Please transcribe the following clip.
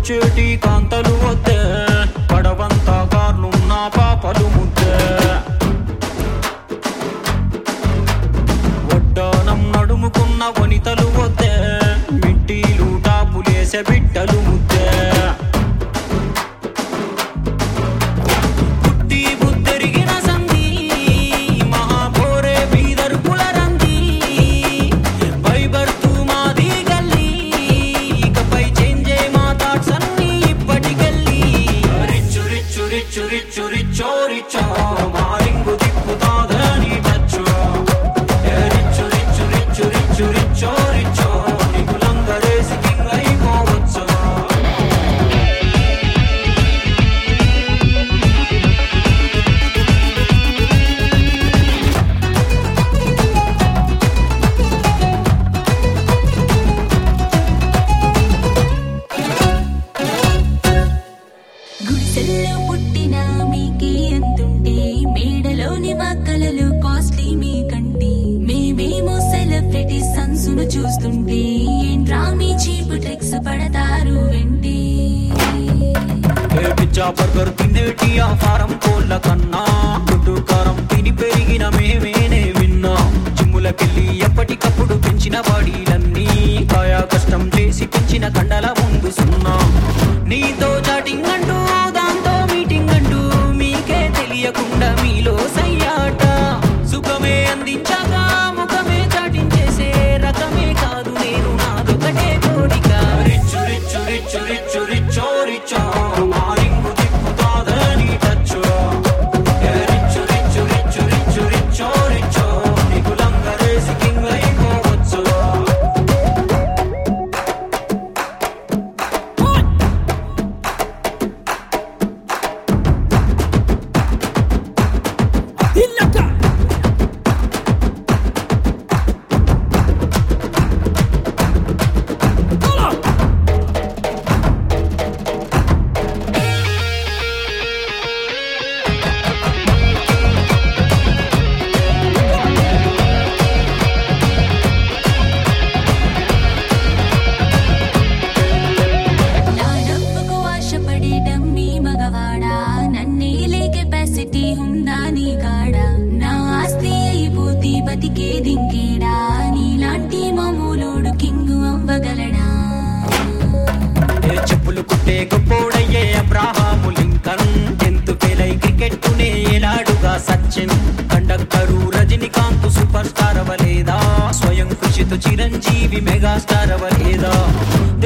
వచ్చేటి కాంతలు వద్దే పడవంతా కార్లున్న పాపలు ముద్దే వడ్డానం నడుముకున్న వనితలు వద్దే మిట్టీలు టాపులేసే బిడ్డలు ముద్దే పుట్టి బుద్ధెరిగిన సంధి మహాపోరే బీదర్పుల రంది బైబర్తు మాది గల్లీ ఇకపై చేంజే మా థాట్స్ అన్ని ఇప్పటికెళ్ళి రిచ్చు రిచ్చు రిచ్చు రిచ్చు రిచ్చో రిచ్చో మా రింగు తిప్పుతాదని టచ్చు ఏ రిచ్చు రిచ్చు రిచ్చు రిచ్చు రిచ్చో రిచ్చో నిగులందరేసి కింగ్ అయిపోవచ్చు గుడిసెల్లో పుట్టిన మీకే అంతుంటే మేడలోని మా కలలు కాస్ట్లీ మీకంటే మేమేమో సెలబ్రిటీ సన్సును చూస్తుంటే ఏంట్రా మీ చీపు ట్రిక్స్ పడతారు వెంటే ఏ పిజ్జా బర్గర్ తినేటి ఆ ఫారం కోళ్ళ కన్నా గుడ్డు కారం తిని పెరిగిన మేమేనే విన్నా జిమ్ములకెళ్ళి ఎప్పటికప్పుడు పెంచిన బాడీలన్నీ కాయా కష్టం చేసి పెంచిన కండల ముందు సున్నా నీతో చాటింగ్ అంటూ దాంతో మీటింగ్ అంటూ మీకే తెలియకుండా మీలో సయ్యాట సుఖమే అందించాక ముఖమే చాటించేసే రకమే కాదు నేను నాదొకటే కోరిక రిచ్చు రిచ్చు రిచ్చు రిచ్చు రిచ్చో రిచ్చో మా రింగు తిప్పుతాదని టచ్చు ఏ రిచ్చు రిచ్చు రిచ్చు రిచ్చు రిచ్చో రిచ్చో నీకు లంగరేసి కింగ్ అయిపోవచ్చు నా డబ్బుకు ఆశపడే డమ్మీ మగవాడా నన్నేలే కెపాసిటీ ఉందా నీ కాడా నా ఆస్తి అయిపోతే బతికే దింకేడా నీలాంటి మామూలోడు కింగు అవ్వగలడా ఏ చెప్పులు కుట్టే గొప్పోడయ్యే అబ్రాహాము లింకన్ టెన్త్ ఫెయిల్ అయి క్రికెట్ నే ఏలాడుగా Sachin conductor Rajinikanth super star అవలేదా స్వయం కృషితో చిరంజీవి మెగాస్టార్ అవలేదా